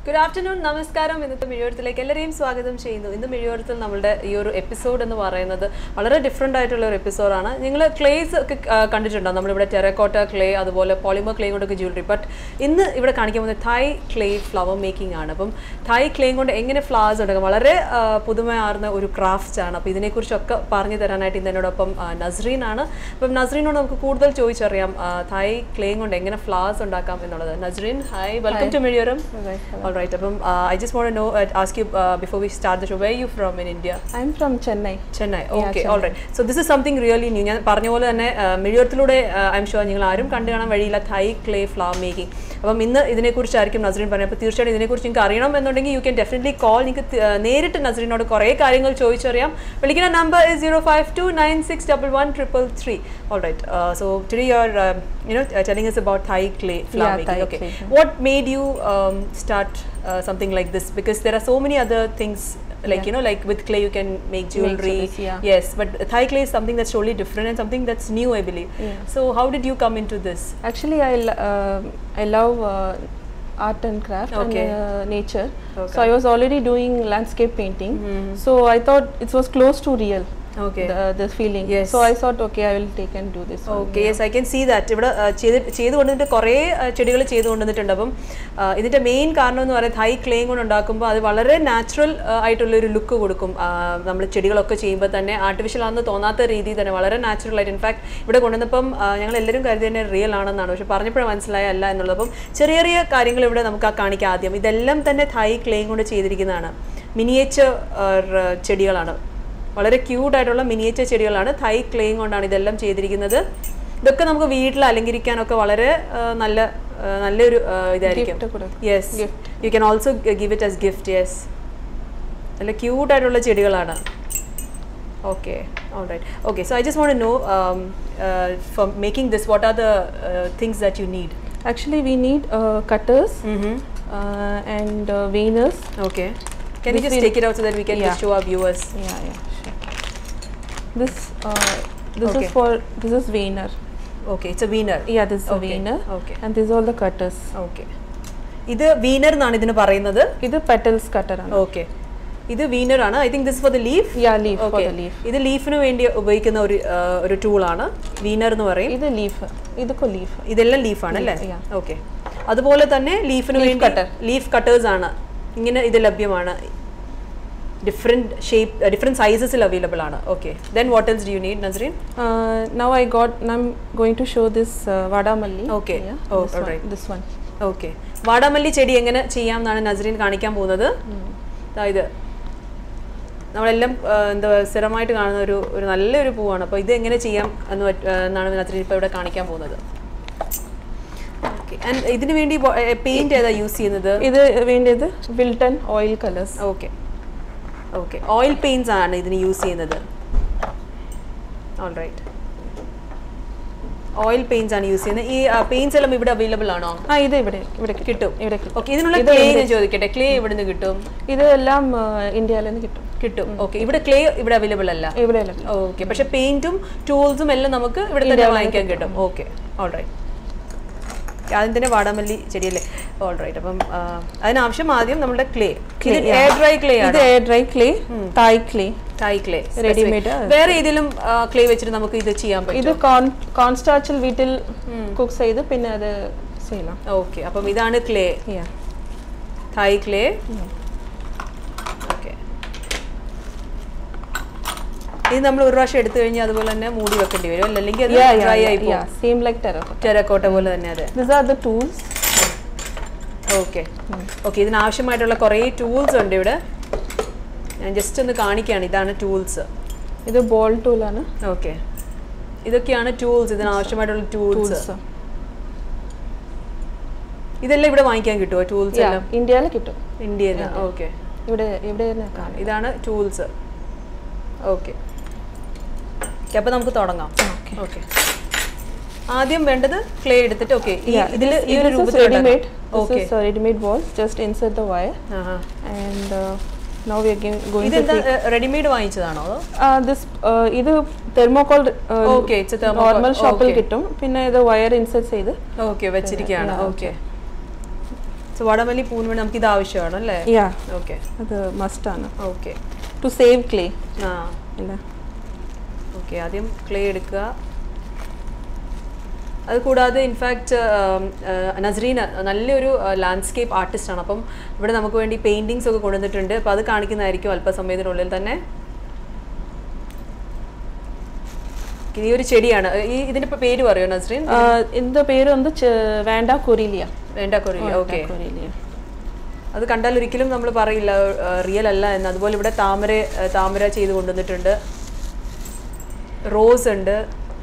Good afternoon നമസ്കാരം ഇന്നത്തെ മിഴിയോരത്തിലേക്ക് എല്ലാവരെയും സ്വാഗതം ചെയ്യുന്നു ഇന്ന് മിഴിയോരത്തിൽ നമ്മുടെ ഈ ഒരു എപ്പിസോഡ് എന്ന് പറയുന്നത് വളരെ ഡിഫറെൻ്റ് ആയിട്ടുള്ള ഒരു എപ്പിസോഡാണ് നിങ്ങൾ ക്ലേസ് ഒക്കെ ആ, കണ്ടിട്ടുണ്ടോ നമ്മളിവിടെ ടെറക്കോട്ട ക്ലേ അതുപോലെ പോളിമർ ക്ലേ കൊണ്ടൊക്കെ ജ്വല്ലറി ബട്ട് ഇന്ന് ഇവിടെ കാണിക്കാൻ പോകുന്നത് തായ് ക്ലേ ഫ്ലവർ മേക്കിംഗ് ആണ് അപ്പം തായ് ക്ലേ കൊണ്ട് എങ്ങനെ ഫ്ലവേഴ്സ് ഉണ്ടാക്കാം വളരെ ആ, പുതുമയാർന്ന ഒരു ക്രാഫ്റ്റ് ആണ് അപ്പോൾ ഇതിനെക്കുറിച്ചൊക്കെ പറഞ്ഞു തരാനായിട്ട് ഇന്ന് എന്നോടൊപ്പം ആ, നസ്രീൻ ആണ് അപ്പം നസ്രീനോട് നമുക്ക് കൂടുതൽ ചോദിച്ചറിയാം ആ, തായ് ക്ലേ കൊണ്ട് എങ്ങനെ ഫ്ലവേഴ്സ് ഉണ്ടാക്കാം എന്നുള്ളത് Nasreen hi welcome to Mizhiyoram All right. Um, uh, I just want to know, uh, ask you uh, before we start the show, where are you from in India? I'm from Chennai. Chennai okay all right so this is something really new ഞാൻ പറഞ്ഞ പോലെ തന്നെ മിഴിയോരത്തിലൂടെ I am sure നിങ്ങൾ ആരും കണ്ടു കാണാൻ വഴിയില്ല തൈ ക്ലേ ഫ്ലവർ മേക്കിംഗ് അപ്പം ഇന്ന് ഇതിനെക്കുറിച്ചായിരിക്കും നസ്രീൻ പറഞ്ഞത് അപ്പോൾ തീർച്ചയായിട്ടും ഇതിനെക്കുറിച്ച് നിങ്ങൾക്ക് അറിയണം എന്നുണ്ടെങ്കിൽ യു ക്യാൻ ഡെഫിനറ്റ്ലി കോൾ നിങ്ങൾക്ക് തി- uh, നേരിട്ട് നസ്രീനോട് കുറേ കാര്യങ്ങൾ ചോദിച്ചറിയാം വിളിക്കുന്ന number is zero five two nine six double one triple three all right so today you are you know telling us about Thai clay flower Yeah, making. Thai okay. clay. What made you um, start uh, something like this? Because there are so many other things like Yeah. you know like with clay you can make jewelry jewelries, yeah. yes but thai clay is something that's totally different and something that's new i believe Yeah. so how did you come into this Actually, I, l- uh, I love uh, art and craft Okay. and uh, nature. Okay. So I was already doing landscape painting. Mhm. So I thought it was close to real. okay The, the feeling. Yes. So I thought, okay, I will take and do this. one. Okay yes I can see that ഇവിടെ uh, ചെയ്ത് ചെയ്ത് കൊണ്ടുവന്നിട്ട് കുറേ ചെടികൾ ചെയ്ത് കൊണ്ടുവന്നിട്ടുണ്ട് അപ്പം uh, ഇതിൻ്റെ മെയിൻ കാരണം എന്ന് പറയുന്നത് ഹൈ ക്ലെയിം കൊണ്ട് ഉണ്ടാക്കുമ്പോൾ അത് വളരെ നാച്ചുറൽ ആയിട്ടുള്ളൊരു ലുക്ക് കൊടുക്കും നമ്മൾ ചെടികളൊക്കെ ചെയ്യുമ്പോൾ തന്നെ ആർട്ടിഫിഷ്യൽ ആണെന്ന് തോന്നാത്ത രീതിയിൽ തന്നെ വളരെ നാച്ചുറൽ ആയിട്ട് ഇൻഫാക്ട് ഇവിടെ കൊണ്ടുവന്നപ്പം uh, ഞങ്ങൾ എല്ലാവരും കരുതി തന്നെ റിയൽ ആണെന്നാണ് പക്ഷെ പറഞ്ഞപ്പോഴും മനസ്സിലായ അല്ല എന്നുള്ളത് അപ്പം ചെറിയ ചെറിയ കാര്യങ്ങൾ ഇവിടെ നമുക്ക് ആ കാണിക്കാം ആദ്യം ഇതെല്ലാം തന്നെ ഹൈ ക്ലെയിം കൊണ്ട് ചെയ്തിരിക്കുന്നതാണ് മിനിയേച്ചർ ചെടികളാണ് വളരെ ക്യൂട്ട് ആയിട്ടുള്ള മിനിയേച്ചർ ചെടികളാണ് തൈ ക്ലെയിം കൊണ്ടാണ് ഇതെല്ലാം ചെയ്തിരിക്കുന്നത് ഇതൊക്കെ നമുക്ക് വീട്ടിൽ അലങ്കരിക്കാനൊക്കെ വളരെ ആ, നല്ല ആ, നല്ലൊരു ആ, ഇതായിരിക്കും Gift കൊടുക്കാം. Yes you can also give it as gift yes നല്ല ക്യൂട്ട് ആയിട്ടുള്ള ചെടികളാണ് okay all right okay so I just want know for making this what are the things that you need Actually, we need uh, cutters uh, and uh, veiners. Okay Can you This just will- take it out so that we can Yeah. just show our viewers? Yeah, yeah, sure. This, uh, this Okay. is for, this is veiner. Okay, it's a weaner. Yeah, this is a Okay, veiner. okay. And these are all the cutters. Okay ഇത് veiner എന്നാണ് ഇതിന് പറയുന്നത് ഇത് petals cutter ആണ് okay ഇത് veiner ആണ് I think this for the leaf Yeah, leaf for the leaf. ഇത് ലീഫിന് വേണ്ടി ഉപയോഗിക്കുന്ന ഒരു ആ, ഒരു ടൂളാണ് വീനർ എന്ന് പറയും ഇത് ലീഫ് ഇതൊക്കെ ലീഫ് ഇതെല്ലാം ലീഫാണ് അല്ലേ Leaf, yeah. ഓക്കെ അതുപോലെ തന്നെ ലീഫിന് Leaf വേണ്ടി cutter. ലീഫ് കട്ടേഴ്സ് ആണ് ഇങ്ങനെ ഇത് ലഭ്യമാണ് ഡിഫറെൻറ്റ് ഷേപ്പ് ഡിഫറെൻറ്റ് സൈസസിൽ അവൈലബിൾ ആണ് okay then what else do you need Nasreen now I got I'm going to show this വാടാമല്ലി Okay. Oh, alright. This one okay വാടാമല്ലി ചെടി എങ്ങനെ ചെയ്യാം എന്നാണ് നസ്രീൻ കാണിക്കാൻ പോകുന്നത് ദാ ഇത് നമ്മളെല്ലാം ആ, എന്താ സ്ഥിരമായിട്ട് കാണുന്ന ഒരു ഒരു നല്ലൊരു പൂവാണ് അപ്പോൾ ഇത് എങ്ങനെ ചെയ്യാം എന്ന് പറ്റ- ആ, എന്നാണ് നസ്രീൻ ഇപ്പോൾ ഇവിടെ കാണിക്കാൻ പോകുന്നത് ഓക്കെ ആൻഡ് ഇതിന് വേണ്ടി പെയിന്റ് ഏതാ യൂസ് ചെയ്യുന്നത് ഇത് വേണ്ടത് Wilton oil colours okay okay oil paints ആണ് ഇതിന് യൂസ് ചെയ്യുന്നത് ഓൾ റൈറ്റ് ഓയിൽ പെയിൻസ് ആണ് യൂസ് ചെയ്യുന്നത് ഈ പെയിൻസ് എല്ലാം ഇവിടെ അവൈലബിൾ ആണോ ആ ഇത് ഇവിടെ ഇവിടെ കിട്ടും ഇവിടെ കിട്ടും ഓക്കെ ഇതിനുള്ള ഇത് ക്ലേ ഇവിടെ- ഞാൻ ചോദിക്കട്ടെ ക്ലേ എവിടെ നിന്ന് കിട്ടും ഇത് എല്ലാം ഇന്ത്യയിൽ നിന്ന് കിട്ടും കിട്ടും ഓക്കെ ഇവിടെ ക്ലേ ഇവിടെ അവൈലബിൾ അല്ല ഇവിടെ എല്ലാം ഓക്കെ പക്ഷെ പെയിന്റും ടൂൾസും എല്ലാം നമുക്ക് ഇവിടെ തന്നെ വാങ്ങിക്കാൻ കിട്ടും ഓക്കെ ഓൾ റൈറ്റ് ആദ്യം തന്നെ വാടാമല്ലി ചെടിയല്ലേ ഓൾ റൈറ്റ് അപ്പം ആ, അതിനാവശ്യം ആദ്യം നമ്മുടെ ക്ലേ ഇത് എയർ ഡ്രൈ ക്ലേ ഇത് ആണ് air dry clay Thai clay Thai clay Ready-made, ആ. വേറെ ഏതെങ്കിലും ക്ലേ വെച്ചിട്ട് നമുക്ക് ഇത് ചെയ്യാൻ പറ്റും ഇത് കോൺ കോൺസ്റ്റാച്ചിൽ വീട്ടിൽ കുക്ക് ചെയ്ത് പിന്നെ അത് ചെയ്യலாம் ഓക്കെ അപ്പം ഇതാണ് clay Yeah. Thai clay okay ഇത് നമ്മൾ ഒരു പ്രാവശ്യം എടുത്തു കഴിഞ്ഞാൽ അതുപോലെ തന്നെ മൂടി വെക്കേണ്ടി വരും അല്ല അല്ലെങ്കിൽ അത് Yeah, yeah, ഡ്രൈ yeah, ആയി yeah. പോകും Same like terracotta. ടെറക്കോട്ട പോലെ തന്നെ അതെ These are the tools. Okay okay ഇതിനാവശ്യമായിട്ടുള്ള കുറേ ടൂൾസ് ഉണ്ട് ഇവിടെ ഞാൻ ജസ്റ്റ് ഒന്ന് കാണിക്കുകയാണ് ഇതാണ് ടൂൾസ് ഇത് ബോൾ ടൂൾ ആണ് ഓക്കെ ഇതൊക്കെയാണ് ടൂൾസ് ഇതിനാവശ്യമായിട്ടുള്ള ടൂൾസ് ടൂൾസ് ഇതെല്ലാം ഇവിടെ വാങ്ങിക്കാൻ കിട്ടുമോ ടൂൾസ് എല്ലാം ഇന്ത്യയിൽ കിട്ടും ഇന്ത്യയിൽ നിന്ന് ഓക്കെ ഇവിടെ ഇവിടെ തന്നെ കാണും ഇതാണ് ടൂൾസ് ഓക്കെ അപ്പോൾ നമുക്ക് തുടങ്ങാം Okay. ഓക്കെ ആദ്യം വേണ്ടത് ക്ലേ എടുത്തിട്ട് ഓക്കെ Yeah, ഇതിൽ this- ഈ ഒരു this is രൂപത്തിൽ ready-made. This okay is uh, ready-made balls. Just insert the wire and uh, now we are going going to ഇതെന്താ take റെഡിമെയ്ഡ് വാങ്ങിച്ചതാണോ അതോ uh, this uh, ഇത് thermocol Okay, it's a thermocol. Normal ഷോപ്പിൽ Okay. കിട്ടും പിന്നെ ഇത് wire insert ചെയ്ത് okay വെച്ചിരിക്കുകയാണ് Yeah, ഓക്കെ സോ വാടാമല്ലി പൂവിന് വേണ്ടി നമുക്ക് ഇത് ആവശ്യമാണ് അല്ലേ യാ ഓക്കെ അത് മസ്റ്റാണ് ഓക്കെ ടു സേവ് ക്ലേ ആ ഇല്ല ഓക്കെ ആദ്യം ക്ലേ എടുക്കുക അത് കൂടാതെ ഇൻഫാക്റ്റ് നസ്രീന നല്ലൊരു ലാൻഡ്സ്കേപ്പ് ആർട്ടിസ്റ്റാണ് അപ്പം ഇവിടെ നമുക്ക് വേണ്ടി പെയിൻറ്റിങ്സ് ഒക്കെ കൊണ്ടുവന്നിട്ടുണ്ട് അപ്പോൾ അത് കാണിക്കുന്നതായിരിക്കും അല്പസമയത്തിനുള്ളിൽ തന്നെ ഈ ഒരു ചെടിയാണ് ഈ ഇതിൻ്റെ ഇപ്പോൾ പേര് പറയുമോ നസ്രീൻ ഇതിൻ്റെ പേര് വന്ന് വേണ്ട കൊറിലിയ വേണ്ട കൊറിയ ഓക്കെ കൊറിലിയ അത് കണ്ടാൽ ഒരിക്കലും നമ്മൾ പറയില്ല റിയൽ അല്ല എന്ന് അതുപോലെ ഇവിടെ താമര ആ, താമര ചെയ്ത് കൊണ്ടുവന്നിട്ടുണ്ട് റോസ് ഉണ്ട്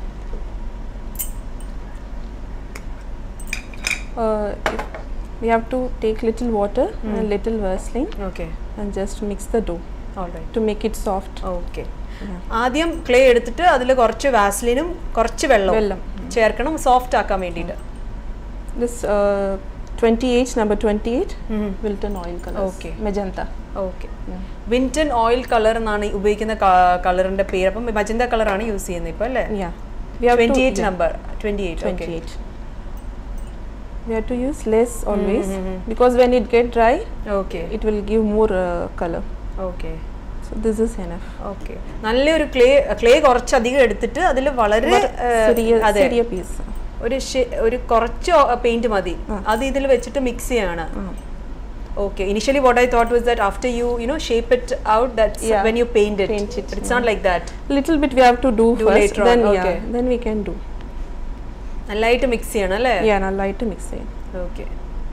we have to take little water and little Vaseline okay and just mix the dough alright to make it soft. Okay ആദ്യം ക്ലേ എടുത്തിട്ട് അതിൽ കുറച്ച് വാസ്ലിനും കുറച്ച് വെള്ളവും വെള്ളം. ചേർക്കണം സോഫ്റ്റ് ആക്കാൻ വേണ്ടിയിട്ട് This uh, 28, number 28, Wilton oil colors. Okay. Magenta. Okay വിൻറ്റൻ oil colour എന്നാണ് ഈ ഉപയോഗിക്കുന്ന കളറിന്റെ പേര് അപ്പം മജന്ത കളറാണ് യൂസ് ചെയ്യുന്നത് ഇപ്പോൾ അല്ലേ Yeah. We have twenty to, eight yeah, number twenty eight okay 28. We have to use less always because when it get dry, okay it will give more uh, color. Okay So this is enough. Okay നല്ലൊരു clay clay കുറച്ചധികം എടുത്തിട്ട് അതിൽ വളരെ ഏഹ്, ചെറിയ അതെ ചെറിയ piece. ഒരു ഷെ- ഒരു കുറച്ച് പെയിന്റ് മതി അത് ഇതിൽ വെച്ചിട്ട് മിക്സ് ചെയ്യാണ് okay initially what I thought was that after you you know shape it out that's Yeah. When you paint Paint it it, it's not like that Little bit we have to do, Do first. later on, Then okay. yeah, then we can do. നല്ലതായിട്ട് mix ചെയ്യണം അല്ലേ Yeah, now light mix it. Okay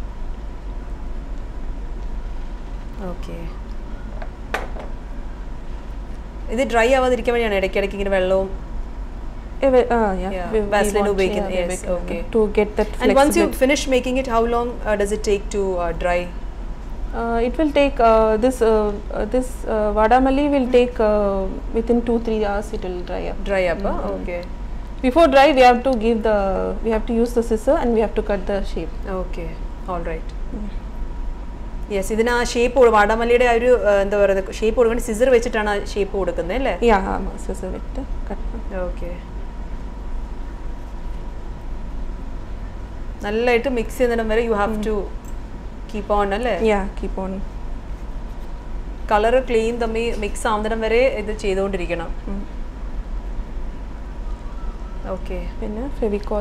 okay ഇത് dry ആവാതിരിക്കാൻ വേണ്ടിയാണ് ഇടയ്ക്കിടയ്ക്ക് ഇങ്ങനെ വെള്ളവും Eh, we- ah, yeah. Yeah, we- we Vaseline want- ഉപയോഗിക്കുന്ന- yeah, we yes, can- okay. To get that and once you flexibility. Finish making it how long does it take to dry Uh, it will take uh, this uh, uh, this uh, vadamalli will take uh, within two three hours. It will dry up. Dry up okay Before dry, we have to give the we have to use the scissor and we have to cut the shape. Okay all right yes ഇതിന് ആ shape വാടാമല്ലിയുടെ ആ ഒരു ആ, എന്താ പറയുക shape കൊടുക്കാൻ scissor വെച്ചിട്ടാണ് ആ ഷേപ്പ് കൊടുക്കുന്നത് അല്ലേ Yeah, um, scissor with the cut. Okay നല്ലതായിട്ട് മിക്സ് ചെയ്യുന്നിടം വരെ you have to keep on അല്ലേ Yeah, keep on. Colour clean തമ്മിൽ മിക്സ് ആവുന്നിടം വരെ ഇത് ചെയ്തുകൊണ്ടിരിക്കണം Mm. ഓക്കെ പിന്നെ Fevicol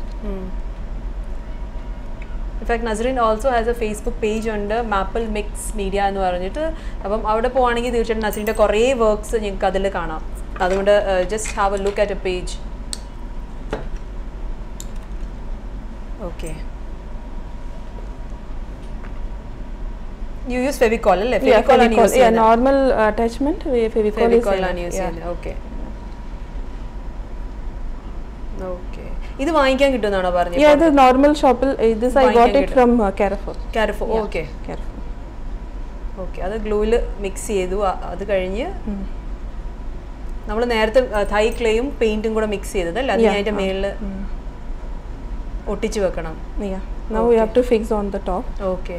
in fact Nasreen also has a Facebook page ഉണ്ട് മാപ്പിൾ മിക്സ് മീഡിയ എന്ന് പറഞ്ഞിട്ട് അപ്പം അവിടെ പോവാണെങ്കിൽ തീർച്ചയായിട്ടും നസറിൻ്റെ കുറേ വർക്ക്സ് ഞങ്ങൾക്ക് അതിൽ കാണാം അതുകൊണ്ട് just have a look at a page okay you use Fevicol അല്ലേ Yeah, ഫെവിക്കോൾ ആണ് Fevicol. യൂസ് Yeah, ചെയ്യുന്നത് normal uh, attachment. we- Fevicol is Fevicol enough. ആണ് യൂസ് Yeah. ചെയ്യുന്നത് ഓക്കെ ഓക്കെ ഇത് വാങ്ങിക്കാൻ കിട്ടുമെന്നാണോ Yeah, പറഞ്ഞത് the normal shop. uh, This I got വാങ്ങിക്കാൻ it from uh, Carrefour. Carrefour Yeah. Okay Carrefour. Okay അത് ഗ്ലൂവിൽ മിക്സ് ചെയ്തു അ- അത് കഴിഞ്ഞ് നമ്മൾ നേരത്തെ തൈ ക്ലേയും പെയിന്റും കൂടെ മിക്സ് ചെയ്തത് അല്ലേ അത് Yeah, അതിന്റെ ആ. മേളിൽ ഒട്ടിച്ച് വെക്കണം Yeah. Now we have to fix on the top. Okay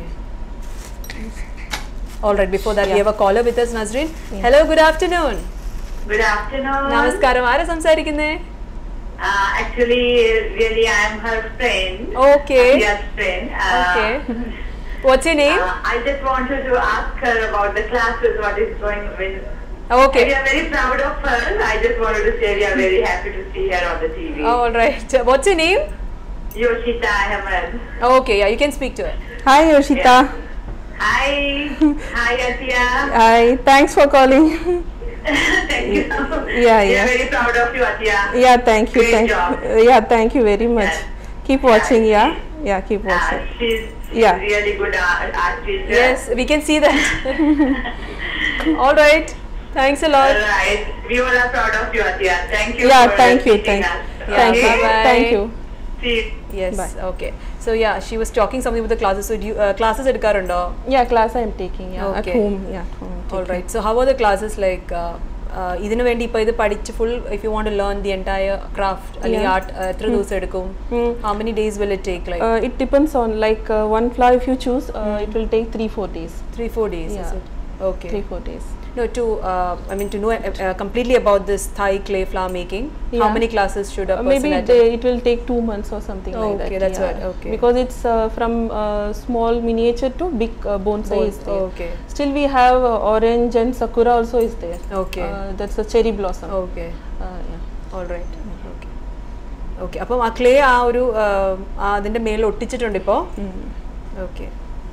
all right before that you Yeah. Have a caller with us Nasreen hello good afternoon Good afternoon. നമസ്കാരം ആരാ സംസാരിക്കുന്നേ Uh, actually, really, I am her friend. Okay. Yes, friend. Uh, Okay. What's you name Uh, I just wanted to ask her about the classes, what is going on. Okay We are very proud of her. I just wanted to say we are very happy to see her on the TV. All right what's you name Yoshita Ahmed. Okay you can speak to Hi, Yoshita. Hi. Hi, Atia. Hi. Thanks for calling. Thank you. Yeah, We yeah. are very proud of you, Atia. yeah, thank you. Great thank job. Yeah, thank you very much. Yes. Keep watching. Yeah. Yeah, keep Uh, watching. she's Yeah. really good art, artist. Yes we can see that all right thanks a lot Alright, we all are proud of you, Atia. Thank you. Yeah, for thank you. teaching Thank, us. thank you. Okay? Bye-bye. Thank you. See you. Yes. Bye. Okay. So yeah, she was talking something with the classes. So do you uh, classes എടുക്കാറുണ്ടോ? Yeah, class I am taking. Yeah, Okay. at home. Yeah, at home. I'm All taking. right. So how are the classes like? Uh, uh, ഇതിനു വേണ്ടി ഇപ്പോൾ ഇത് പഠിച്ച് full if you want learn the entire craft അല്ലെങ്കിൽ Yeah. Art എത്ര ദിവസം എടുക്കും Mm. How many days will it take like Uh, it depends on like uh, one flower if you choose, uh, it will take three four days. Three four days Yeah. Okay. three four days. No, to uh, I mean to know uh, uh, completely about this Thai clay flower making. How Yeah. many classes should a Uh, person maybe attend? they, it will take two months or something Oh, like that. okay, that's yeah. what- okay. Because it's uh, from uh, small miniature to big uh, bonsai Bon- is there. okay. Still we have uh, orange and sakura also is there. Okay. Uh, that's a cherry blossom. Okay. Uh, yeah. All right. Okay. Okay. അപ്പം ആ clay ആ ഒരു ആ, ആ അതിന്റെ മേളിൽ ഒട്ടിച്ചിട്ടുണ്ട് ഇപ്പോൾ Mm. Okay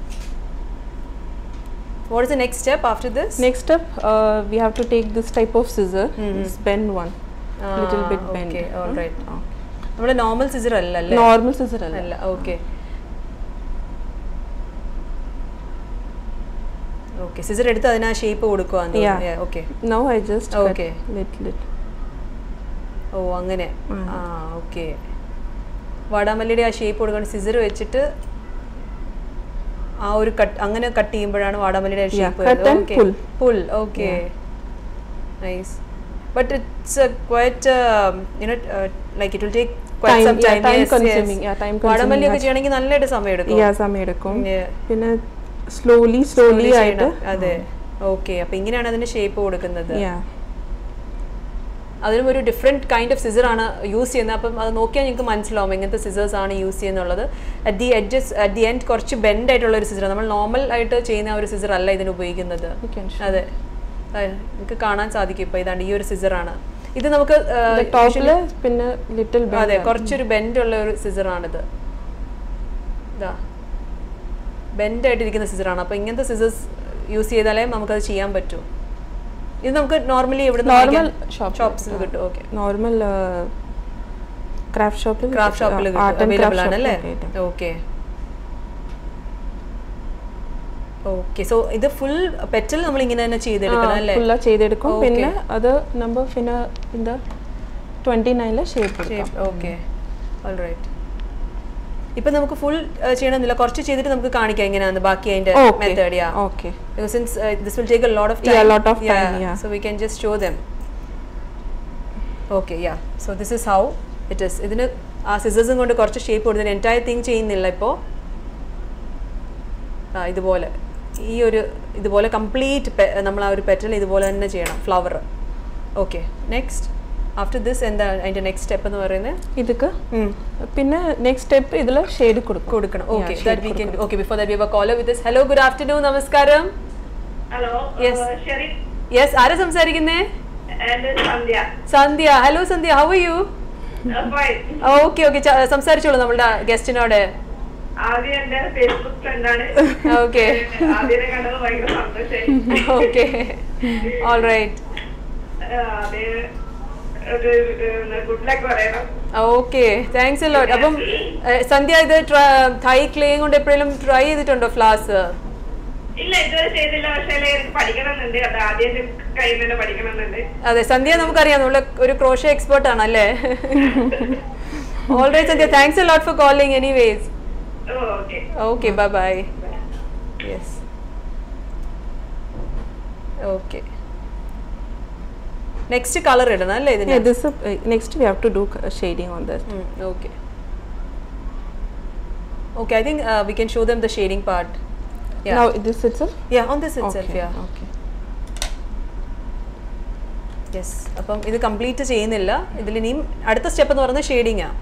what is the next step after this Next step, uh, we have to take this type of scissor, Mhm. this bend one, little bit bend. Okay all Hmm? Right Oh. നമ്മുടെ normal scissor അല്ല അല്ലേ Normal scissor അല്ല. അല്ല okay okay scissor എടുത്ത് അതിന് ആ shape കൊടുക്കുവാന്ന് Yeah. Okay Now I just Okay. cut little bit. ഓ അങ്ങനെ ഉം. ആ ഓക്കെ വാടാമല്ലിയുടെ ആ ഷേപ്പ് കൊടുക്കണം സിസർ വെച്ചിട്ട് ആ ഒരു കട്ട് അങ്ങനെ കട്ട് ചെയ്യുമ്പോഴാണ് വാടാമല്ലിയുടെ Yeah, shape cut and pull. Pull okay nice but it's quite you know like it will take quite Time, some yeah, time time consuming, yeah, time consuming വാടാമല്ലി ഒക്കെ ആയിട്ട്. ചെയ്യണമെങ്കിൽ നല്ലതായിട്ട് സമയം എടുക്കും Yeah, സമയം എടുക്കും. Yeah. പിന്നെ slowly, slowly Slowly ആയിട്ട്. ചെയ്യണം. അതെ ഓക്കെ അപ്പൊ ഇങ്ങനെയാണ് അതിന് ഷേപ്പ് കൊടുക്കുന്നത് Yeah. അതിനും ഒരു ഡിഫറെൻറ്റ് കൈൻഡ് ഓഫ് സിസർ ആണ് യൂസ് ചെയ്യുന്നത് അപ്പം അത് നോക്കിയാൽ നിങ്ങൾക്ക് മനസ്സിലാവും എങ്ങനത്തെ സിസേഴ്സ് ആണ് യൂസ് ചെയ്യുന്നുള്ളത് at the edges at the end കുറച്ച് ബെൻഡ് ആയിട്ടുള്ള ഒരു സിസർ നമ്മൾ നോർമൽ ആയിട്ട് ചെയ്യുന്ന ആ ഒരു സിസർ അല്ല ഇതിന് ഉപയോഗിക്കുന്നത് You can show. അതെ നിങ്ങൾക്ക് കാണാൻ സാധിക്കും ഇപ്പോൾ ഇതാണ്ട് ഈ ഒരു സിസർ ആണ് ഇത് നമുക്ക് ആ, The top usually- ല് പിന്നെ little bend അതെ ആണ്. കുറച്ചൊരു ബെൻഡ് ഉള്ള ഒരു സിസർ ആണിത് ഇതാ ബെൻഡ് ആയിട്ടിരിക്കുന്ന സിസറാണ് അപ്പോൾ ഇങ്ങനത്തെ സിസേഴ്സ് യൂസ് ചെയ്താലേ നമുക്കത് ചെയ്യാൻ പറ്റൂ ഇത് നമുക്ക് നോർമലി ഇവിടെ Normal shop ല്. ഷോപ്സിൽ ആ. കിട്ടും ഓക്കെ നോർമൽ ക്രാഫ്റ്റ് ഷോപ്പിൽ ക്രാഫ്റ്റ് ഷോപ്പിൽ അവൈലബിൾ ആണ് അല്ലേ ഓക്കെ ഓക്കെ സോ ഇത് ഫുൾ പെറ്റൽ നമ്മൾ ഇങ്ങനെ തന്നെ ചെയ്തെടുക്കണം അല്ലേ ഫുള്ള ചെയ്തെടുക്കും Okay. പിന്നെ അത് നമ്മൾ പിന്നെ இந்த ട്വന്റി നയനിലെ ഷേപ്പ് ഓക്കെ ഓൾറൈറ്റ് ഇപ്പൊ നമുക്ക് ഫുൾ ചെയ്യണമെന്നില്ല കുറച്ച് ചെയ്തിട്ട് നമുക്ക് കാണിക്കാം എങ്ങനെയാന്ന് ബാക്കി അതിന്റെ method yeah okay Because since uh, this will take a lot of time. Yeah, lot of time, yeah. So we can just show them. Okay, yeah. So this is how it is. ഇതിന് ആ സിസേഴ്സും കൊണ്ട് കുറച്ച് shape കൊടുത്തതിന് entire thing ചെയ്യുന്നില്ല ഇപ്പോൾ ആ ഇതുപോലെ ഈ ഒരു ഇതുപോലെ കംപ്ലീറ്റ് നമ്മൾ ആ ഒരു പെറ്റൽ ഇതുപോലെ തന്നെ ചെയ്യണം flower okay next after this എന്താ അതിൻ്റെ നെക്സ്റ്റ് സ്റ്റെപ്പ് എന്ന് പറയുന്നത് ഇതൊക്കെ പിന്നെ നെക്സ്റ്റ് സ്റ്റെപ്പ് ഇതിൽ ഷെയ്ഡ് കൊടുക്കും കൊടുക്കണം Yeah, okay shade that we can okay before that we have caller with hello good afternoon നമസ്കാരം Hello, Yes. uh, Sherry yes ആരാ സംസാരിക്കുന്നേ and Sandhya. Sandhya hello Sandhya how are you Uh, fine. Okay okay സംസാരിച്ചോളൂ നമ്മളുടെ ഗസ്റ്റിനോട് ആദ്യം എന്റെ Facebook ഫ്രണ്ടാണ് okay ആദ്യം കണ്ടത് ഭയങ്കര സന്തോഷമായി ഓക്കെ ഓൾ റൈറ്റ് അത് ഒരു ഗുഡ് ലക്ക് പറയണം ഓക്കെ താങ്ക്സ് എ ലോട്ട് അപ്പം ഏഹ്, സന്ധ്യ ഇത് തൈ ക്ലേയും കൊണ്ട് എപ്പോഴെങ്കിലും ട്രൈ ചെയ്തിട്ടുണ്ടോ ഫ്ലാസ് ഇല്ല ഇതുവരെ ചെയ്തില്ല പക്ഷേ എനിക്ക് പഠിക്കണമെന്നുണ്ട് അത് ആദ്യം കയ്യിൽ തന്നെ പഠിക്കണമെന്നുണ്ട് അതെ സന്ധ്യ നമുക്കറിയാം നമ്മൾ ഒരു ക്രോഷ എക്സ്പേർട്ട് ആണ് അല്ലേ all right Sandhya thanks a lot for calling anyways okay okay bye bye yes okay next colour ഇടണം അല്ലേ ഇതിന് Yeah, this uh, next we have to do uh, shading on that. okay okay i think uh, we can show them the shading part yeah Now this itself. yeah on this itself okay. yeah Okay. Yes അപ്പം ഇത് complete ചെയ്യുന്നില്ല ഇതിൽ ഇനിയും അടുത്ത step എന്ന് പറയുന്നത് shading ആ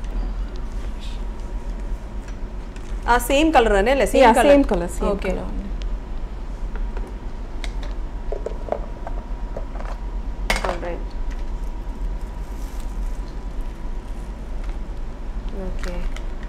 ആ സെയിം കളർ തന്നെ അല്ലേ yeah, same color. Same Okay. color. only. Alright. Okay.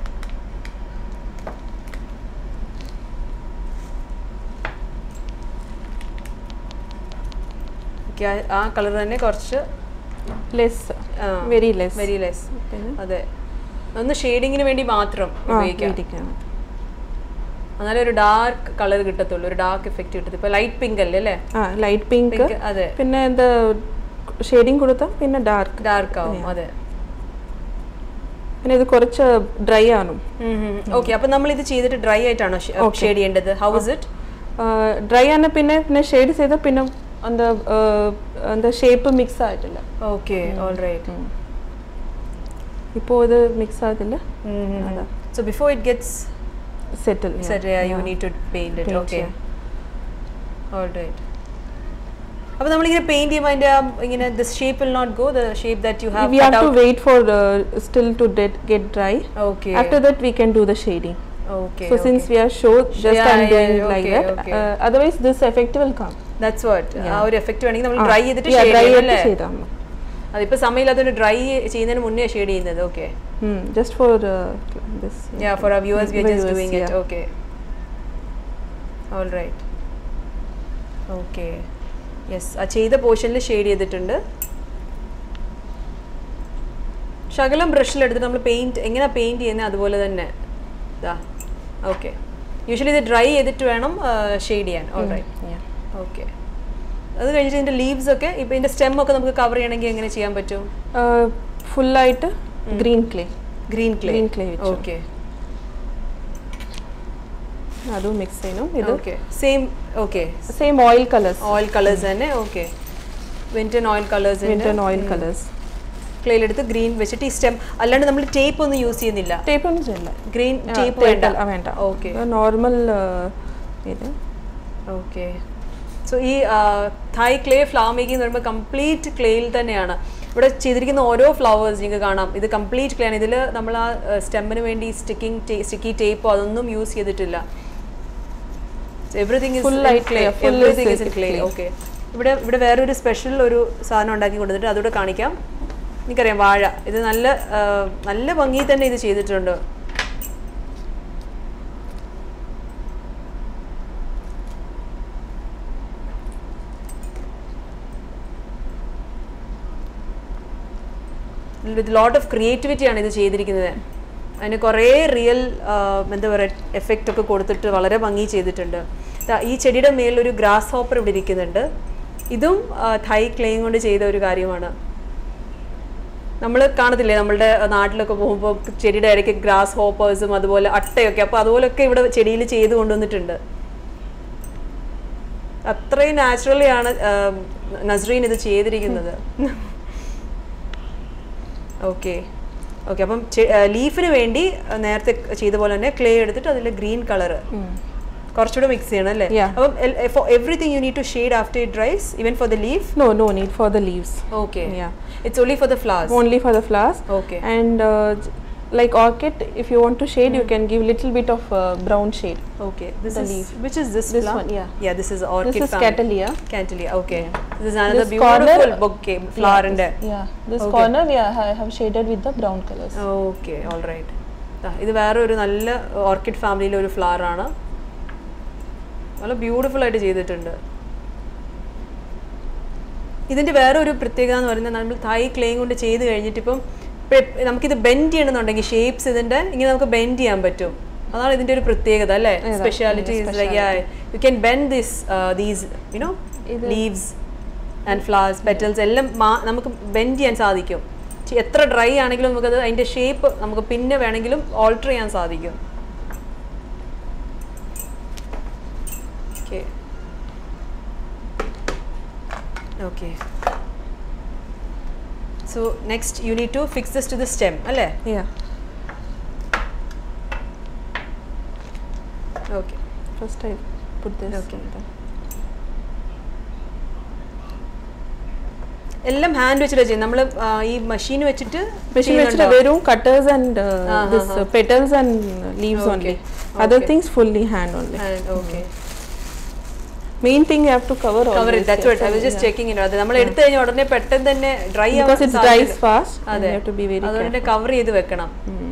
Okay, ആ- ആ കളർ തന്നെ കുറച്ച് Less. Very less. Very less പിന്നെ അതെ ഒന്ന് ഷെയ്ഡിങ്ങിന് വേണ്ടി മാത്രം ആ, ഉപയോഗിക്കാം ഇരിക്കാം. എന്നാലേ ഒരു ഡാർക്ക് കളർ കിട്ടത്തുള്ളൂ ഒരു ഡാർക്ക് എഫക്റ്റ് കിട്ടത്തുള്ളൂ ഇപ്പൊ ലൈറ്റ് പിങ്ക് അല്ലേ അല്ലേ ആ ലൈറ്റ് പിങ്ക് Pink, അതെ പിന്നെ ഇത് ഷെയ്ഡിങ് കൊടുത്താൽ പിന്നെ ഡാർക്ക് ഡാർക്ക് ആവും അതെ പിന്നെ ഇത് കുറച്ച് ഡ്രൈ ആണ് ഓക്കെ അപ്പൊ നമ്മൾ ഇത് ചെയ്തിട്ട് ഡ്രൈ ആയിട്ടാണോ Okay. ഷെയ്ഡ് ചെയ്യേണ്ടത് ഹൗ ഇസ് ഇറ്റ് ഡ്രൈ ആണ് പിന്നെ പിന്നെ ഷെയ്ഡ് ചെയ്താൽ പിന്നെ அந்த அந்த ഷേപ്പ് മിക്സ് ആയിട്ടില്ല ഓക്കെ ഓൾ റൈറ്റ് ഇപ്പോൾ ഇത് മിക്സ് ആകത്തില്ല അതാ. So before it gets settle set yeah, you need to paint it Paint, okay yeah. Alright അപ്പോൾ നമ്മളിങ്ങനെ പെയിന്റ് ചെയ്യുമ്പോൾ അതിന്റെ ആ ഇങ്ങനെ this shape will not go the shape that you have we have to wait for uh, still to get, get dry okay after that we can do the shading okay so since we are show just Yeah, i'm yeah, doing yeah, like okay, that okay. uh, otherwise this effect will come that's what ആ Yeah. ഒരു effect വേണമെങ്കിൽ നമ്മൾ Ah, dry ചെയ്തിട്ട് yeah, shade dry ചെയ്യണം ചെയ്തിട്ട് അല്ലേ ചെയ്താൽ മതി. അതിപ്പോ സമയമില്ലാത്തതുകൊണ്ട് ഡ്രൈ ചെയ്യുന്നതിന് മുന്നേ ഷെയ്ഡ് ചെയ്യുന്നത് okay Hmm, just for uh, this Yeah, for our viewers, we are just Viewers, doing it. yeah. Okay. All right. Okay. Yes ആ ചെയ്ത പോർഷനിൽ ഷെയ്ഡ് ചെയ്തിട്ടുണ്ട് ശകലം ബ്രഷിലെടുത്തിട്ട് നമ്മൾ പെയിൻറ്റ് എങ്ങനെയാണ് പെയിൻറ്റ് ചെയ്യുന്നത് അതുപോലെ തന്നെ ഇതാ ഓക്കെ യൂഷ്വലി ഇത് ഡ്രൈ ചെയ്തിട്ട് വേണം ഷെയ്ഡ് ചെയ്യാൻ ഓൾ റൈറ്റ് yeah ഓക്കെ അത് കഴിഞ്ഞിട്ട് ഇതിൻ്റെ ലീവ്സ് ഒക്കെ ഇപ്പോൾ ഇതിൻ്റെ സ്റ്റെം ഒക്കെ നമുക്ക് കവർ ചെയ്യണമെങ്കിൽ എങ്ങനെ ചെയ്യാൻ പറ്റും uh, full ആയിട്ട് green clay green clay Green clay വെച്ചു. ഓക്കെ അതും മിക്സ് ചെയ്യണം ഇത് okay same okay same oil colours oil colours തന്നെ ഓക്കെ വിൻറ്റൻ ഓയിൽ കളേഴ്സ് വിന്റർ ഓയിൽ കളേഴ്സ് ക്ലേയിലെടുത്ത് ഗ്രീൻ വെച്ചിട്ട് ഈ സ്റ്റെം അല്ലാണ്ട് നമ്മൾ ടേപ്പ് ഒന്നും യൂസ് ചെയ്യുന്നില്ല ടേപ്പ് ഒന്നും ചെയ്യില്ല ഗ്രീൻ ആ, ടേപ്പ് tape വേണ്ട അല്ല, വേണ്ട ഓക്കെ നോർമൽ ഇത് ഓക്കെ സോ ഈ തായ് ക്ലേ ഫ്ലവർ മേക്കിംഗ് എന്ന് പറയുമ്പോൾ കംപ്ലീറ്റ് ക്ലേയിൽ തന്നെയാണ് ഇവിടെ ചെയ്തിരിക്കുന്ന ഓരോ ഫ്ലവേഴ്സ് നിങ്ങൾക്ക് കാണാം ഇത് കംപ്ലീറ്റ് ക്ലേ ആണ് ഇതിൽ നമ്മൾ ആ സ്റ്റെമ്മിന് വേണ്ടി സ്റ്റിക്കിംഗ് സ്റ്റിക്കി ടേപ്പോ അതൊന്നും യൂസ് ചെയ്തിട്ടില്ല everything Full light clay, full everything is is in clay clay. Okay ഇവിടെ ഇവിടെ വേറൊരു സ്പെഷ്യൽ ഒരു സാധനം ഉണ്ടാക്കി കൊടുത്തിട്ട് അതുകൂടെ കാണിക്കാം എനിക്കറിയാം വാഴ ഇത് നല്ല ആ, നല്ല ഭംഗി തന്നെ ഇത് ചെയ്തിട്ടുണ്ട് വിത്ത് ലോട്ട് ഓഫ് ക്രിയേറ്റിവിറ്റി ആണ് ഇത് ചെയ്തിരിക്കുന്നത് അതിന് കുറേ റിയൽ എന്താ പറയുക എഫക്റ്റ് ഒക്കെ കൊടുത്തിട്ട് വളരെ ഭംഗി ചെയ്തിട്ടുണ്ട് ദാ ഈ ചെടിയുടെ മേലൊരു ഗ്രാസ് ഹോപ്പർ ഇവിടെ ഇരിക്കുന്നുണ്ട് ഇതും തൈ ക്ലെയിം കൊണ്ട് ചെയ്ത ഒരു കാര്യമാണ് നമ്മൾ കാണത്തില്ലേ നമ്മളുടെ നാട്ടിലൊക്കെ പോകുമ്പോൾ ചെടിയുടെ ഇടയ്ക്ക് ഗ്രാസ് ഹോപ്പേഴ്സും അതുപോലെ അട്ടയൊക്കെ അപ്പോൾ അതുപോലൊക്കെ ഇവിടെ ചെടിയിൽ ചെയ്ത് കൊണ്ടുവന്നിട്ടുണ്ട് അത്രയും നാച്ചുറലി ആണ് ആ, നസ്രീൻ ഇത് ചെയ്തിരിക്കുന്നത് ഓക്കെ ഓക്കെ അപ്പം ലീഫിന് വേണ്ടി ആ, നേരത്തെ ചെയ്ത പോലെ തന്നെ ക്ലേ എടുത്തിട്ട് അതിൽ ഗ്രീൻ കളർ കുറച്ചുകൂടെ മിക്സ് ചെയ്യണം അല്ലേ Yeah. അപ്പം for everything you need to shade after it dries even for the leaf no no need for the leaves okay Yeah. It's only for the flowers only for the flowers Okay. and uh, j- like orchid if you want to shade you can give little bit of uh, brown shade Okay, this The is leaf. which is this, This flower? one, yeah. Yeah, this is orchid this is family. catalia Cantilia. Okay. This is another This beautiful corner- bouquet flower in there. yeah this Okay. corner we are, I have shaded with the brown colors okay all right ഇത് വേറെ ഒരു നല്ല orchid ഫാമിലിയിലെ ഒരു flower ആണ് നല്ല beautiful ആയിട്ട് ചെയ്തിട്ടുണ്ട് ഇതിൻ്റെ വേറെ ഒരു പ്രത്യേകത എന്ന് പറയുന്നത് നമ്മൾ തായ് ക്ലേയും കൊണ്ട് ചെയ്ത് കഴിഞ്ഞിട്ട് ഇപ്പം ഇപ്പം നമുക്കിത് ബെൻഡ് ചെയ്യണമെന്നുണ്ടെങ്കിൽ ഷേപ്സ് ഇതിൻ്റെ ഇങ്ങനെ നമുക്ക് ബെൻഡ് ചെയ്യാൻ പറ്റും അതാണ് ഇതിൻ്റെ ഒരു പ്രത്യേകത അല്ലേ അതെ, സ്പെഷ്യാലിറ്റി ഇതിന്റെ is like you can bend this these you know ഇത് ലീവ്സ് ആൻഡ് ഫ്ലവേഴ്സ് പെറ്റൽസ് എല്ലാം മാ- നമുക്ക് ബെൻഡ് ചെയ്യാൻ സാധിക്കും ചെ- എത്ര ഡ്രൈ ആണെങ്കിലും നമുക്കത് അതിൻ്റെ ഷേപ്പ് നമുക്ക് പിന്നെ വേണമെങ്കിലും ഓൾട്ടർ ചെയ്യാൻ സാധിക്കും okay okay so next you need to fix this to the stem അല്ലേ yeah okay first I put this Okay. on the- എല്ലാം ഹാൻഡ് വെച്ചിട്ട് ചെയ്യും നമ്മൾ ഈ മെഷീൻ വെച്ചിട്ട് Machine വെച്ചിട്ട് വെറും cutters and uh, Ah, this ah, uh, ah. petals and uh, leaves Okay, only other okay. things fully hand only okay main thing you have to cover all cover this, that's what I yes, was just yeah. Checking it അത് നമ്മൾ എടുത്തു കഴിഞ്ഞാൽ ഉടനെ പെട്ടെന്ന് തന്നെ dry because it dries fast and അതെ you have to be very അതുകൊണ്ട് careful cover ചെയ്ത് വെക്കണം Mm.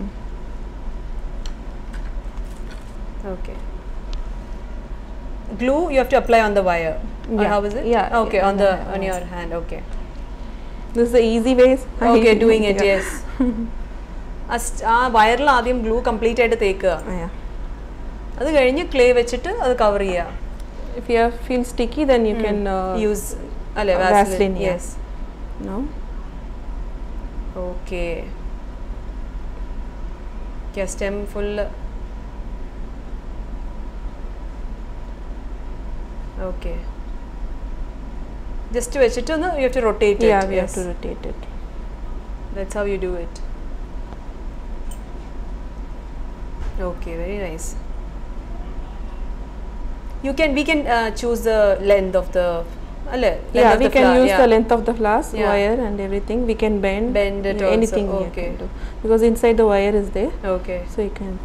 Okay glue you have to apply on the wire or Yeah. how is it Yeah, okay yeah, on the yeah. on your hand okay this is the easy ways I okay use doing it yeah. yes ആ st- ആ വയറിൽ ആദ്യം glue complete ആയിട്ട് തേക്കുക Ah, yeah അത് കഴിഞ്ഞ് clay വെച്ചിട്ട് അത് കവർ ചെയ്യുക if you have- feel sticky then you can uh, use അല്ലേ uh, Vaseline Vaseline, yeah. Yes no okay stem full okay just വെച്ചിട്ട് ഒന്ന് you have to rotate yeah we have to rotate it that's how you do it okay very nice you can we can choose the length of the അല്ലേ yeah, we can use the length of the flowers, Yeah. wire and everything. We can bend, Bend it yeah, also, anything we okay. can do because inside the wire is there, okay so you can.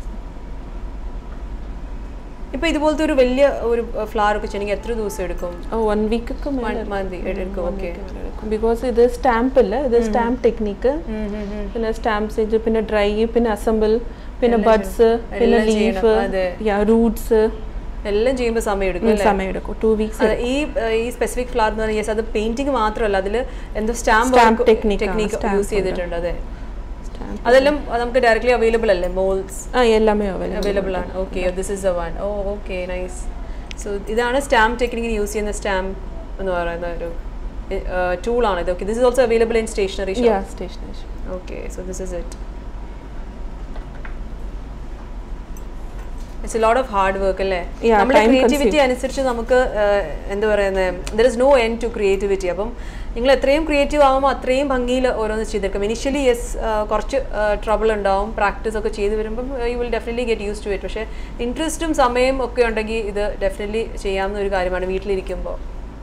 ഇപ്പൊ ഇതുപോലത്തെ ഒരു വലിയ ഒരു flower ഒക്കെ ചെയ്യണമെങ്കിൽ എത്ര ദിവസം എടുക്കും Oh, one week ഒക്കെ One മേലെ month എടുക്കും ഓക്കെ ബിക്കോസ് ഇത് സ്റ്റാമ്പ് ഇല്ല ഇത് സ്റ്റാമ്പ് ടെക്നിക്ക് പിന്നെ സ്റ്റാമ്പ് ചെയ്ത് പിന്നെ ഡ്രൈ പിന്നെ അസംബിൾ പിന്നെ എല്ലാം ബഡ്സ് ചെയ്യണം. പിന്നെ എല്ലാം ചെയ്യണം, ലീഫ് അതെ. യാ റൂട്ട്സ് എല്ലാം ചെയ്യുമ്പോൾ സമയം എടുക്കും അല്ലേ സമയം എടുക്കും ടു വീക്സ് അതെ, ഈ ഏഹ്, ഈ സ്പെസിഫിക് ഫ്ലവർ എന്ന് പറഞ്ഞാൽ yes, അത് പെയിന്റിംഗ് മാത്രമല്ല അതിൽ എന്തോ സ്റ്റാമ്പ് Stamp technique ആണ്, ടെക്നിക്ക് stamp യൂസ് ചെയ്തിട്ടുണ്ട് അതെ സ്റ്റാമ്പ് അതെല്ലാം നമുക്ക് ഡയറക്ട്ലി അവൈലബിൾ അല്ലേ മോൾസ് ആ എല്ലാമേ അവൈലബിൾ അവൈലബിൾ ആണ് okay this is the one ഓ ഓക്കെ നൈസ് സോ ഇതാണ് സ്റ്റാമ്പ് ടെക്നിക്കിന് യൂസ് ചെയ്യുന്ന സ്റ്റാമ്പ് എന്ന് പറയുന്ന ഒരു ടൂൾ ആണ് ഇത് okay this is also available in stationery yeah stationery okay so this is it it's a lot of hard work അല്ലേ Yeah, നമ്മുടെ time ക്രിയേറ്റിവിറ്റി അനുസരിച്ച് നമുക്ക് ഏഹ്, എന്താ പറയുന്നത് there is no end to creativity അപ്പം നിങ്ങൾ എത്രയും ക്രിയേറ്റീവ് ആകുമ്പോൾ അത്രയും ഭംഗിയിൽ ഓരോന്ന് ചെയ്തെടുക്കും ഇനിഷ്യലി യെസ് കുറച്ച് ട്രബിൾ ഉണ്ടാവും പ്രാക്ടീസ് ഒക്കെ ചെയ്ത് വരുമ്പം you will definitely get used to it പക്ഷേ ഇൻട്രസ്റ്റും സമയം ഒക്കെ ഉണ്ടെങ്കിൽ ഇത് ഡെഫിനറ്റ്ലി ചെയ്യാവുന്ന ഒരു കാര്യമാണ് വീട്ടിലിരിക്കുമ്പോൾ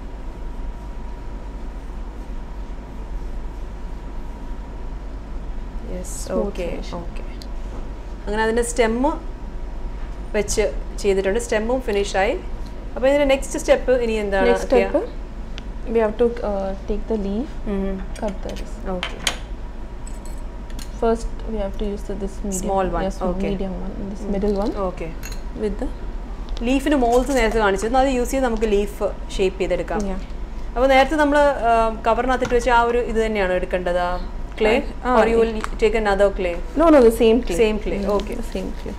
yes Smooth okay finish. Okay അങ്ങനെ അതിൻ്റെ സ്റ്റെമ്മ് വെച്ച് ചെയ്തിട്ടുണ്ട് സ്റ്റെമ്മും ഫിനിഷായി അപ്പോൾ ഇതിൻ്റെ നെക്സ്റ്റ് സ്റ്റെപ്പ് ഇനി എന്താണ് next step we have to uh, take the leaf cut this okay first we have to use the, this medium Small one, yes, okay. medium one this middle one okay with the ലീഫിന് moulds നേരത്തെ കാണിച്ചിരുന്നു അത് use ചെയ്ത് നമുക്ക് leaf shape ചെയ്തെടുക്കാം yeah അപ്പോൾ നേരത്തെ നമ്മൾ കവറിനകത്തിട്ട് വെച്ച ആ ഒരു ഇത് തന്നെയാണ് എടുക്കേണ്ടത് ക്ലേ ആ, or you will take another clay no no the same clay Same clay, okay. the same clay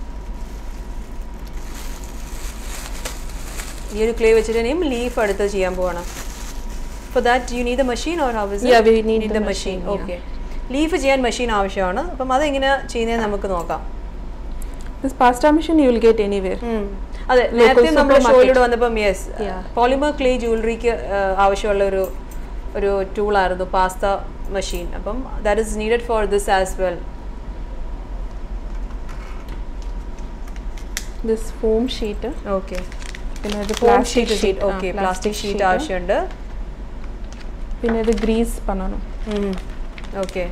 ഈ ഒരു ക്ലേ വെച്ചിട്ട് ഇനിയും ലീഫ് അടുത്ത് ചെയ്യാൻ പോവാണ് for that you need the machine or how is Yeah, we need the the machine machine, yeah. Okay leaf ചെയ്യാൻ machine ആവശ്യമാണ് അപ്പം അതെങ്ങനെ ചെയ്യുന്നത് നമുക്ക് നോക്കാം this pasta machine you will get anywhere ഉം. അതെ Local നേരത്തെ നമ്മൾ supermarket. ഷോയിലൂടെ വന്നപ്പം യെസ് Yeah. പോളിമർ ക്ലേ ജ്വല്ലറിക്ക് ആവശ്യമുള്ള ഒരു ഒരു ടൂളായിരുന്നു പാസ്ത മെഷീൻ അപ്പം that is needed for this as well this foam sheet okay പിന്നെ ഇത് foam plastic sheet sheet okay ആ, പ്ലാസ്റ്റിക് plastic ഷീറ്റ് sheet. ആവശ്യമുണ്ട് പിന്നെ ഇത് ഗ്രീസ് பண்ணணும் ഓക്കെ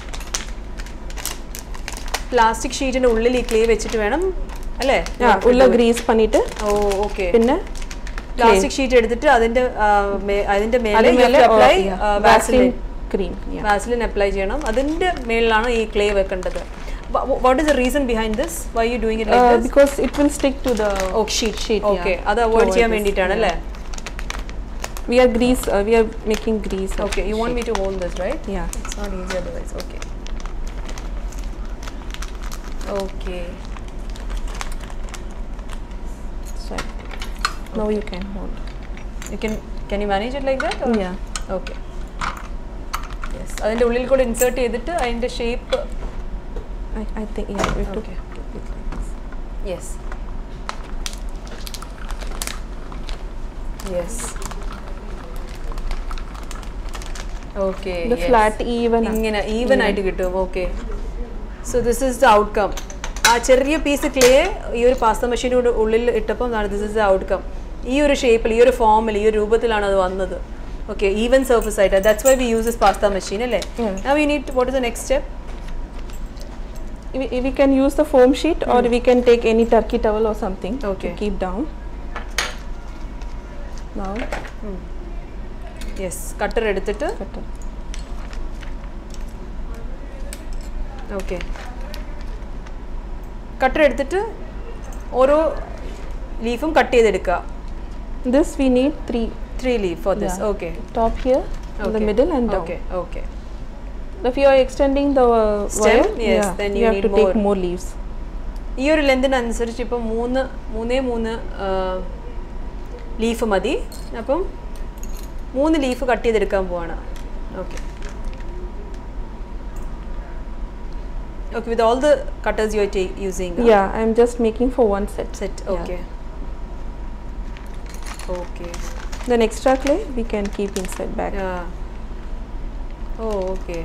പ്ലാസ്റ്റിക് ഷീറ്റിന്റെ ഉള്ളിൽ ഈ ക്ലേ വെച്ചിട്ട് വേണം അല്ലേ ആ, ഉള്ള ഗ്രീസ് பண்ணிட்டு ഓ ഓക്കെ പിന്നെ പ്ലാസ്റ്റിക് ഷീറ്റ് എടുത്തിട്ട് അതിന്റെ ആ, മേ- അതിന്റെ മേലെ അതിന് മേലെ apply Vaseline cream Vaseline apply ചെയ്യണം അതിന്റെ മേളിലാണ് ഈ ക്ലേ വെക്കേണ്ടത് what is the reason behind this why you doing it like this because it will stick to the oh sheet sheet, okay yeah. അത് അവോയ്ഡ് To ചെയ്യാൻ avoid this, വേണ്ടിയിട്ടാണ് അല്ലേ we are grease uh, we are making grease of okay you the want me to hold this right sheet. yeah It's not easy otherwise. Okay. Okay. so now you can hold You can can you manage it like that? Or? yeah Okay. Yes. അതിന്റെ ഉള്ളിൽ കൂടെ insert ചെയ്തിട്ട് അതിന്റെ shape I, I think yeah we have to Okay. keep it like this yes yes okay the flat even ഇങ്ങനെ even ആയിട്ട് കിട്ടും okay so this is the outcome ആ ചെറിയ പീസ് ക്ലേ ഈ ഒരു പാസ്ത മെഷീനോട് ഉള്ളിൽ ഇട്ടപ്പം ദിസ് ഇസ് ദ ഔട്ട്കം ഈ ഒരു ഷേപ്പിൽ ഈ ഒരു ഫോമിൽ ഈ ഒരു രൂപത്തിലാണ് അത് വന്നത് ഓക്കെ ഈവൻ സർഫസ് ആയിട്ട് that's why we use this pasta machine അല്ലേ Yeah. now we need what is the next step we, we can use the foam sheet or we can take any turkey towel or something Okay. to keep down now yes cutter എടുത്തിട്ട് cut it. Okay cutter എടുത്തിട്ട് ഓരോ ലീഫും cut ചെയ്തെടുക്കുക this we need three three leaf for this Yeah. Okay top here in the middle and down okay okay if you are extending the uh, Stem, wire yes, yeah, then you, you have need to take more. more leaves ഈ ഒരു ലെന്തിനനുസരിച്ച് ഇപ്പം മൂന്ന് മൂന്നേ മൂന്ന് leaf മതി അപ്പം മൂന്ന് leaf cut ചെയ്തെടുക്കാൻ പോവാണ് okay okay with all the cutters you are using yeah i'm just making for one set set Yeah. Okay okay then extra clay we can keep inside back ഓ okay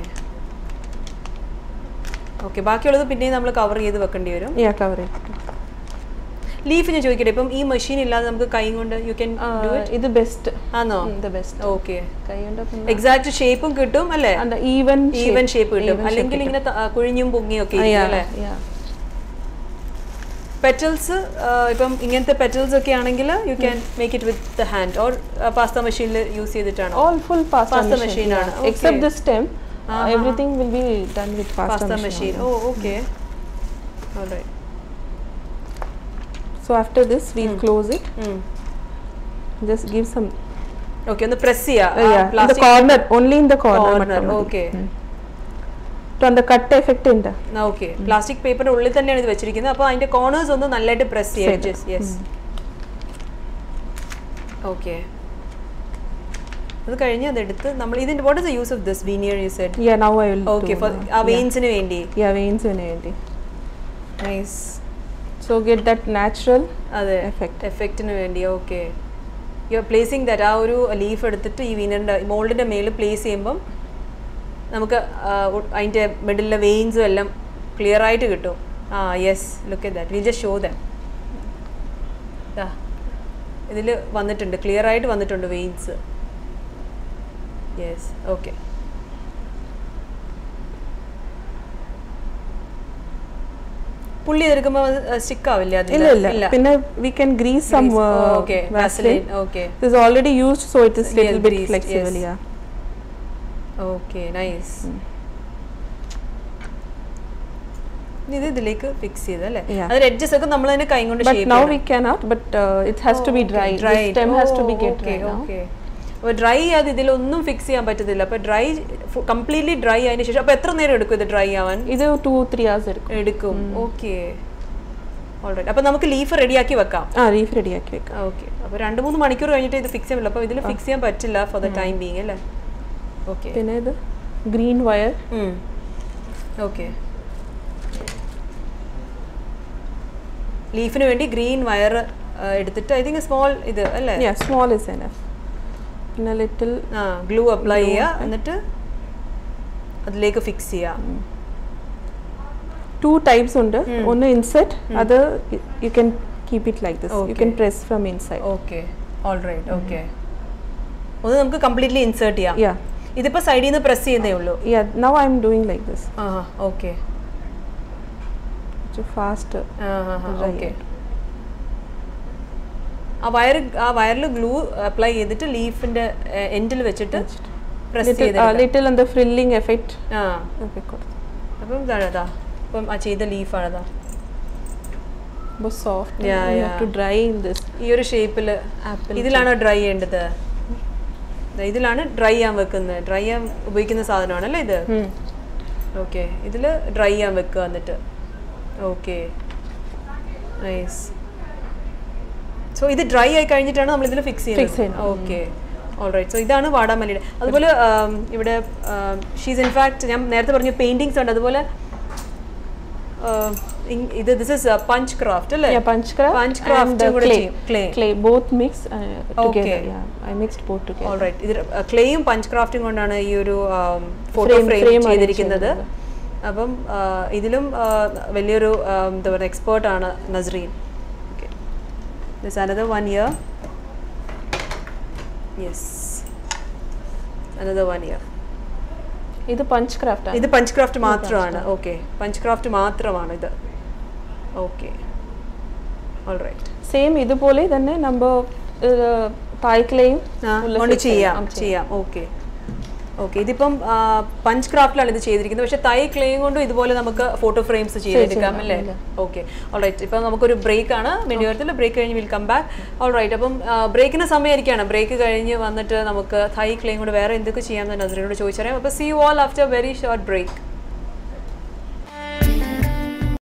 okay ബാക്കിയുള്ളത് പിന്നെയും നമ്മൾ cover ചെയ്ത് വെക്കേണ്ടി വരും yeah cover it leaf ഞാൻ ചോദിക്കട്ടെ ഇപ്പം ഈ മെഷീൻ ഇല്ലാതെ നമുക്ക് കൈ കൊണ്ട് you can do Uh, it ഇത് ബെസ്റ്റ് ആണോ ഇത് ബെസ്റ്റ് ഓക്കെ കൈ കൊണ്ട് എക്സാക്ട് ഷേപ്പും കിട്ടും അല്ലേ ഈവൻ ഈവൻ ഷേപ്പ് കിട്ടും അല്ലെങ്കിൽ ഇങ്ങനെ ത- ആ, കുഴിഞ്ഞും പൊങ്ങിയും ഒക്കെ ഇരിക്കും അല്ലേ പെറ്റൽസ് ഇപ്പം ഇങ്ങനത്തെ പെറ്റൽസ് ഒക്കെ ആണെങ്കിൽ you can make it with the hand or pasta മെഷീനിൽ യൂസ് ചെയ്തിട്ടാണോ all full pasta, Pasta machine, machine ആണ്. yeah. except Okay. the stem uh, everything will be done with pasta, pasta machine, machine only. Oh okay so after this we'll close it just give some okay ഒന്ന് press ചെയ്യാം uh, yeah in the corner only in the corner, Corner, மட்டும் மதி. okay. Mm. to அந்த cut effect ഉണ്ട് okay plastic പേപ്പറിന്റെ ഉള്ളിൽ തന്നെയാണ് ഇത് വെച്ചിരിക്കുന്നത് അപ്പോൾ അതിന്റെ കോർണേഴ്സ് ഒന്ന് നല്ലതായിട്ട് പ്രസ് ചെയ്യാം ചെയ്ത്. യെസ് ഓക്കെ അത് കഴിഞ്ഞ് അതെടുത്ത് നമ്മൾ ഇതിന്റെ what is the use of this veneer you said yeah now i will okay do, for uh, ആ yeah. വെയിൻസിന് വേണ്ടി yeah veins ന് വേണ്ടി nice so get that natural അതെ Effect. എഫക്റ്റിന് വേണ്ടി okay you are placing that ആ ഒരു ലീഫ് എടുത്തിട്ട് ഈ വീനറിൻ്റെ മോൾഡിൻ്റെ മേളിൽ പ്ലേസ് ചെയ്യുമ്പം നമുക്ക് ആ, ഒ- അതിൻ്റെ മിഡിലെ വെയിൻസും എല്ലാം ക്ലിയർ ആയിട്ട് കിട്ടും ആ yes look that will just show that ഇതിൽ വന്നിട്ടുണ്ട് ക്ലിയർ ആയിട്ട് വന്നിട്ടുണ്ട് വെയിൻസ് യെസ് ഓക്കെ പുള്ളി ചെയ്തെടുക്കുമ്പോൾ സ്റ്റിക്ക് ആവില്ല അതില്? ഇല്ല ഇല്ല പിന്നെ we can grease some Grease. uh, Oh, okay. vaseline Vaseline. Okay. this is already used so it is Yeah, little bit greased, flexible yes. yeah okay nice ഇത് ഇതിലേക്ക് fix ചെയ്ത് അല്ലേ Yeah. അതിൽ എഡ്ജസ് ഒക്കെ നമ്മൾ തന്നെ കൈ കൊണ്ട് but shape now ചെയ്യണം. we cannot but uh, it has to be Oh, dry okay, the dried. stem has to be Oh, get okay, dry now okay. അപ്പോൾ ഡ്രൈ ചെയ്യാതെ ഇതിലൊന്നും ഫിക്സ് ചെയ്യാൻ പറ്റത്തില്ല അപ്പോൾ ഡ്രൈ കംപ്ലീറ്റ്ലി ഡ്രൈ ആയതിനു ശേഷം അപ്പോൾ എത്ര നേരം എടുക്കും ഇത് ഡ്രൈ ആവാൻ ഇത് ടു ത്രീ hours എടുക്കും എടുക്കും ഓക്കെ ഓൾറൈറ്റ് അപ്പോൾ നമുക്ക് ലീഫ് റെഡിയാക്കി വെക്കാം ആ ലീഫ് റെഡിയാക്കി വെക്കാം ഓക്കെ അപ്പോൾ രണ്ട് മൂന്ന് മണിക്കൂർ കഴിഞ്ഞിട്ട് ഇത് ഫിക്സ് ചെയ്യാൻ പറ്റില്ല അപ്പോൾ ഇതിൽ ഫിക്സ് ചെയ്യാൻ പറ്റില്ല ഫോർ ദ ടൈം ബീങ് അല്ലേ ഓക്കെ പിന്നെ ഇത് ഗ്രീൻ വയർ ഓക്കെ ലീഫിന് വേണ്ടി ഗ്രീൻ വയർ എടുത്തിട്ട് ഐ തിങ്ക് സ്മോൾ ഇത് അല്ലേ yeah small is enough പിന്നെ ലിറ്റിൽ ആ ഗ്ലൂ അപ്ലൈ ചെയ്യുക എന്നിട്ട് അതിലേക്ക് ഫിക്സ് ചെയ്യുക ടു ടൈപ്സ് ഉണ്ട് ഒന്ന് ഇൻസെറ്റ് അത് you can keep it like this you Okay. Can press from inside okay all right okay ഒന്ന് നമുക്ക് കംപ്ലീറ്റ്ലി ഇൻസേർട്ട് ചെയ്യാം യാ ഇതിപ്പോൾ സൈഡിൽ നിന്ന് പ്രസ് ചെയ്യുന്നേ ഉള്ളൂ yeah now I am doing like this ആ ഓക്കെ ഫാസ്റ്റ് ഓക്കെ ആ വയർ ആ വയറിൽ ഗ്ലൂ അപ്ലൈ ചെയ്തിട്ട് ലീഫിന്റെ എൻഡിൽ വെച്ചിട്ട് പ്രസ് ചെയ്ത് ലിറ്റിൽ എന്താ ഫ്രില്ലിംഗ് എഫക്റ്റ് ആ ഒക്കെ കൊടുത്തു അപ്പം ഇതാണ് അതാ ഇപ്പം ആ ചെയ്ത ലീഫാണ് അതാ അപ്പോൾ soft Yeah, yeah. To dry in this ഈ ഒരു ഷേപ്പിൽ ആപ്പിൾ ഇതിലാണോ ഡ്രൈ ചെയ്യേണ്ടത് ദാ ഇതിലാണ് ഡ്രൈ ചെയ്യാൻ വെക്കുന്നത് ഡ്രൈ ചെയ്യാൻ ഉപയോഗിക്കുന്ന സാധനമാണല്ലേ ഇത് ഓക്കെ ഇതിൽ ഡ്രൈ ചെയ്യാൻ വെക്കുക എന്നിട്ട് ഓക്കെ നൈസ് സോ ഇത് ഡ്രൈ ആയി കഴിഞ്ഞിട്ടാണ് നമ്മൾ ഇതിൽ ഫിക്സ് Fix ചെയ്യുന്നത് ചെയ്യുന്നത്. ഓക്കെ ഓൾറൈറ്റ് സോ ഇതാണ് വാടാമല്ലിയുടെ അതുപോലെ ആം, ഇവിടെ ഷീസ് ഇൻഫാക്ട് ഞാൻ നേരത്തെ പറഞ്ഞു പെയിന്റിങ്സ് ഉണ്ട് അതുപോലെ ആം, ഇങ്- ഇത് ദിസ് ഇസ് പഞ്ച് ക്രാഫ്റ്റ് അല്ലേ Yeah, punch craft Punch and craft uh, കൂടെ clay. ചെയ്യും. Clay. Clay, both mix uh, Okay. together. Yeah, I mixed both together. All right ഇത് ക്ലേയും പഞ്ച് ക്രാഫ്റ്റും കൊണ്ടാണ് ഈ ഒരു photo Frame- frame frame arrange ചെയ്തിരിക്കുന്നത് ചെയ്തിരുന്നത്. അപ്പം ആ, ഇതിലും ആ, വലിയൊരു ആ, എന്താ പറയുക എക്സ്പേർട്ടാണ് Nasreen okay this another one here yes another one here ഇത് പഞ്ച് ക്രാഫ്റ്റ് ഇത് പഞ്ച് ക്രാഫ്റ്റ് മാത്രമാണ് ഓക്കെ പഞ്ച് ക്രാഫ്റ്റ് മാത്രമാണ് ഇത് ഓക്കെ ഓൾറൈറ്റ് സെയിം ഇതുപോലെ തന്നെ നമ്മൾ തായ്ക്ലയും കൊണ്ട് ചെയ്യാം ചെയ്യാം ഓക്കെ ഓക്കെ ഇതിപ്പം പഞ്ച് ക്രാഫ്റ്റിലാണ് ഇത് ചെയ്തിരിക്കുന്നത് പക്ഷെ തൈ ക്ലേയും കൊണ്ടും ഇതുപോലെ നമുക്ക് ഫോട്ടോ ഫ്രെയിംസ് ചെയ്തെടുക്കാം അല്ലേ ഓക്കെ ഓൾറൈറ്റ് ഇപ്പം നമുക്കൊരു ബ്രേക്ക് ആണ് മിനിയത്തിൽ ബ്രേക്ക് കഴിഞ്ഞ് വിൽ കം ബാക്ക് ഓൾറൈറ്റ് അപ്പം ബ്രേക്കിന് സമയമായിരിക്കുകയാണ് ബ്രേക്ക് കഴിഞ്ഞ് വന്നിട്ട് നമുക്ക് തൈ ക്ലേയും കൊണ്ട് വേറെ എന്തൊക്കെ ചെയ്യാമെന്ന് നസറിനോട് ചോദിച്ചറിയാം അപ്പോൾ see you all after very short break